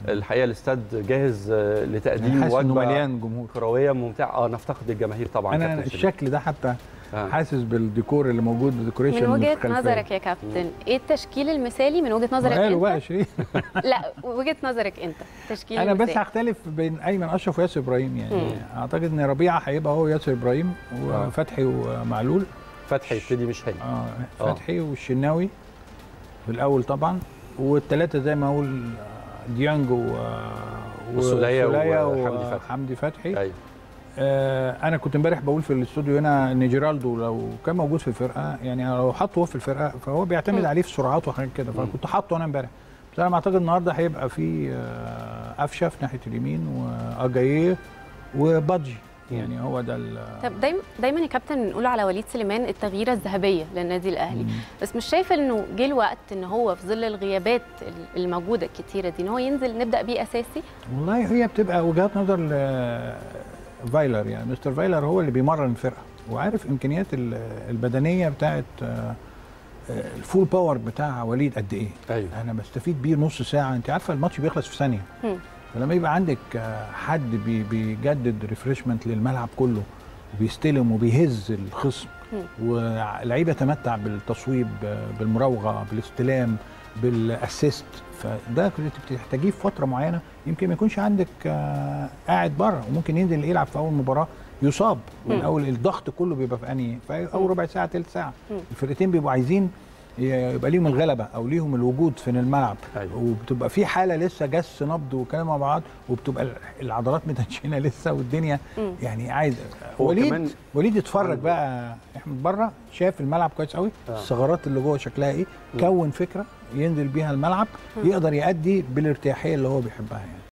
الحقيقه الاستاد جاهز آه، لتقديم حاسس انه وجبه مليان جمهور كرويه ممتعه اه نفتقد الجماهير طبعا انا كابتن شريف. الشكل ده حتى آه. حاسس بالديكور اللي موجود الديكوريشن من وجهه الخلفية. نظرك يا كابتن ايه التشكيل المثالي من وجهه نظرك قالوا انت بقى شريف لا وجهه نظرك انت تشكيل انا بس المثالي. هختلف بين ايمن اشرف وياسر ابراهيم يعني مم. اعتقد ان ربيعه هيبقى هو ياسر ابراهيم آه. وفتحي ومعلول فتحي يبتدي مش هي اه آه. فتحي والشناوي في الاول طبعا والثلاثه زي ما اقول ديانج و والسولية والسولية وحمدي فتحي. وحمدي فتحي ايوه آه انا كنت امبارح بقول في الاستوديو هنا ان جيرالدو لو كان موجود في الفرقه يعني لو حطه هو في الفرقه فهو بيعتمد مم. عليه في سرعات وحاجات كده فكنت حاطه انا امبارح بس انا اعتقد النهارده هيبقى في آه قفشه في ناحيه اليمين واجاييه وبادجي يعني هو ده ال- طب دايما دايما يا كابتن بنقول على وليد سليمان التغييره الذهبيه للنادي الاهلي مم. بس مش شايف انه جه الوقت ان هو في ظل الغيابات الموجوده الكتيره دي ان هو ينزل نبدا بيه اساسي والله هي بتبقى وجهات نظر ل- فايلر يعني مستر فايلر هو اللي بيمرن الفرقه وعارف امكانيات ال- البدنيه بتاعت آه، آه، الفول باور بتاع وليد قد ايه ايوه انا بستفيد بيه نص ساعه انت عارفه الماتش بيخلص في ثانيه مم. فلما يبقى عندك آه، حد بي بيجدد ريفرشمنت للملعب كله وبيستلم وبيهز الخصم مم. واللعيبه تمتع بالتصويب آه، بالمراوغه بالاستلام بالاسيست فده كنت بتحتاجيه في فتره معينه يمكن ما يكونش عندك آه، قاعد بره وممكن ينزل يلعب في اول مباراه يصاب مم. والاول الضغط كله بيبقى في انهي في اول مم. ربع ساعه ثلث ساعه مم. الفرقتين بيبقوا عايزين يبقى ليهم الغلبه او ليهم الوجود في الملعب أيوة. وبتبقى في حاله لسه جس نبض وكلام مع بعض وبتبقى العضلات متنشنه لسه والدنيا مم. يعني عايز هو وليد كمان- وليد اتفرج عنده- بقى احمد بره شاف الملعب كويس قوي آه. الثغرات اللي جوه شكلها ايه مم. كون فكره ينزل بيها الملعب مم. يقدر يأدي بالارتياحيه اللي هو بيحبها يعني